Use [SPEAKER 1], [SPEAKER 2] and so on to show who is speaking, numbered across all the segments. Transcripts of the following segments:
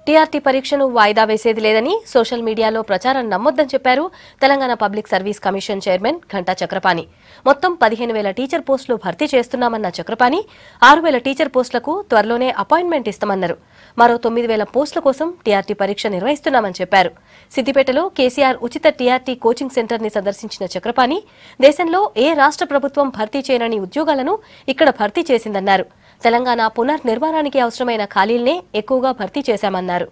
[SPEAKER 1] TRT పరీక్షను వాయిదా వేసేది లేదని సోషల్ మీడియాలో ప్రచారం నమ్మొద్దని చెప్పారు Telangana public service commission chairman Ghanta Chakrapani మొత్తం పదిహేను వేల టీచర్ పోస్టులు భర్తీ చేస్తున్నామన్న చక్రపాణి ఆరు వేల టీచర్ పోస్టులకు త్వరలోనే అపాయింట్మెంట్ ఇస్తామన్నారు మరో తొమ్మిది వేల పోస్టుల కోసం టీఆర్టీ పరీక్ష నిర్వహిస్తున్నామని చెప్పారు సిద్దిపేటలో కేసీఆర్ ఉచిత టీఆర్టీ కోచింగ్ సెంటర్ ని సందర్శించిన చక్రపాణి దేశంలో ఏ రాష్ట్ర ప్రభుత్వం భర్తీ చేయనని ఉద్యోగాలను ఇక్కడ భర్తీ చేసిందన్నారు తెలంగాణ పునర్నిర్మాణానికి అవసరమైన ఖాళీల్నే ఎక్కువగా భర్తీ చేశామన్నారు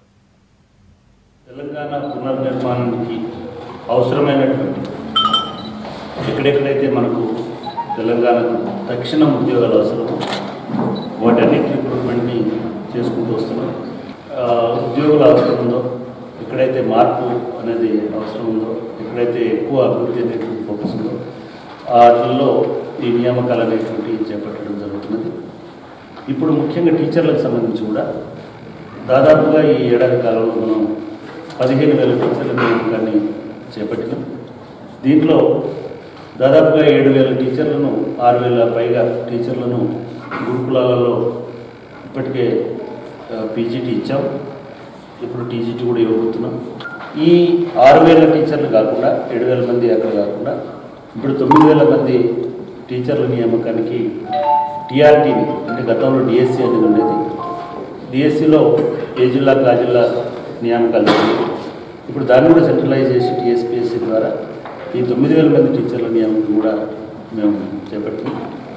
[SPEAKER 2] తెలంగాణ పునర్నిర్మాణానికి అవసరమైనటువంటి ఎక్కడెక్కడైతే మనకు తెలంగాణకు తక్షణ ఉద్యోగాలు అవసరమో వాటన్నిటి రిక్రూట్మెంట్ని చేసుకుంటూ వస్తున్నాం ఆ, ఉద్యోగుల అవసరం ఉందో ఎక్కడైతే మార్పు అనేది అవసరం ఉందో ఎక్కడైతే ఎక్కువ అభివృద్ధి అనేటువంటి ఫోకస్ ఉందో వాటిల్లో ఈ నియామకాలు అనేటువంటి చేపట్టడం జరుగుతున్నది ఇప్పుడు ముఖ్యంగా టీచర్లకు సంబంధించి కూడా దాదాపుగా ఈ ఏడాది కాలంలో మనం పదిహేను వేల టీచర్ల నియామకాన్ని చేపట్టినాం దీంట్లో దాదాపుగా ఏడు వేల టీచర్లను ఆరు వేల పైగా టీచర్లను గురుకులాలలో ఇప్పటికే పీజీటీ ఇచ్చాం ఇప్పుడు టీజీటీ కూడా ఇవ్వబోతున్నాం ఈ ఆరు వేల టీచర్లు కాకుండా ఏడు వేల మంది అక్కడ కాకుండా ఇప్పుడు తొమ్మిది వేల మంది టీచర్ల నియామకానికి టీఆర్టీని అంటే గతంలో డిఎస్సి అనేది ఉండేది డిఎస్సిలో ఏ జిల్లాకు ఆ జిల్లా నియామకాలు జరిగాయి. ఇప్పుడు దాన్ని కూడా సెంట్రలైజ్ చేసి టీఎస్పీఎస్సీ ద్వారా ఈ తొమ్మిది వేల మంది టీచర్ల నియామకం కూడా మేము చేపట్టినాం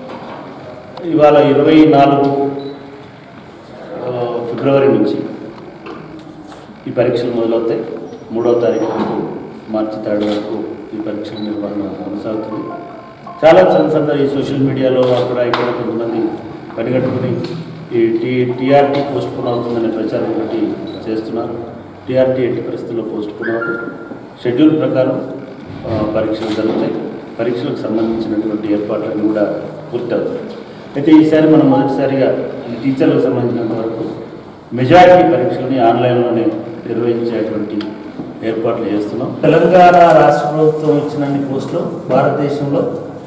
[SPEAKER 2] ఇవాళ ఇరవై నాలుగు ఆ, ఫిబ్రవరి నుంచి ఈ పరీక్షలు మొదలవుతాయి మూడవ తారీఖు వరకు మార్చి థర్డ్ వరకు ఈ పరీక్షల నిర్వహణ కొనసాగుతుంది చాలా సందర్భ ఈ సోషల్ మీడియాలో అక్కడ ఇక్కడ కొంతమంది పనిగట్టుకుని ఈ టీ టీఆర్టీ పోస్ట్ పోన్ అవుతుందనే ప్రచారం ఒకటి చేస్తున్నారు టీఆర్టీ ఎట్టి పరిస్థితుల్లో పోస్ట్ పోన్ అవుతుంది షెడ్యూల్ ప్రకారం ఆ, పరీక్షలు జరుగుతాయి పరీక్షలకు సంబంధించినటువంటి ఏర్పాట్లన్నీ కూడా పూర్తవుతాయి అయితే ఈసారి మనం మొదటిసారిగా ఈ టీచర్లకు సంబంధించినంత వరకు మెజారిటీ పరీక్షలని ఆన్లైన్లోనే నిర్వహించేటువంటి ఏర్పాట్లు చేస్తున్నాం తెలంగాణ రాష్ట్ర ప్రభుత్వం ఇచ్చినన్ని పోస్టులు భారతదేశంలో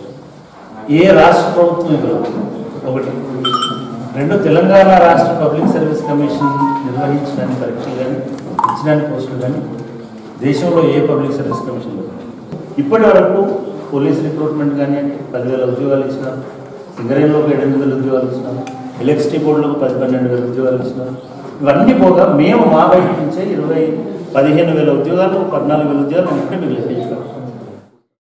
[SPEAKER 2] ఏ రాష్ట్ర ప్రభుత్వం ఇవ్వదు ఒకటి రెండు తెలంగాణ రాష్ట్ర పబ్లిక్ సర్వీస్ కమిషన్ నిర్వహించిన పరీక్షలు కానీ ఇచ్చిన పోస్టులు కానీ దేశంలో ఏ పబ్లిక్ సర్వీస్ కమిషన్ లేదు ఇప్పటి వరకు పోలీస్ రిక్రూట్మెంట్ కానివ్వండి పదివేల ఉద్యోగాలు ఇచ్చినారు సింగరేణిలో ఒక ఎనిమిది వేల ఉద్యోగాలు ఇచ్చినారు ఎలక్ట్రిసిటీ బోర్డులో పది పన్నెండు వేల ఉద్యోగాలు ఇచ్చినారు ఇవన్నీ పోగా మేము మా బయట నుంచే ఇరవై పదిహేను వేల ఉద్యోగాలు పద్నాలుగు వేల ఉద్యోగాలు ఉంటే మీకు లెక్కించుకోవాలి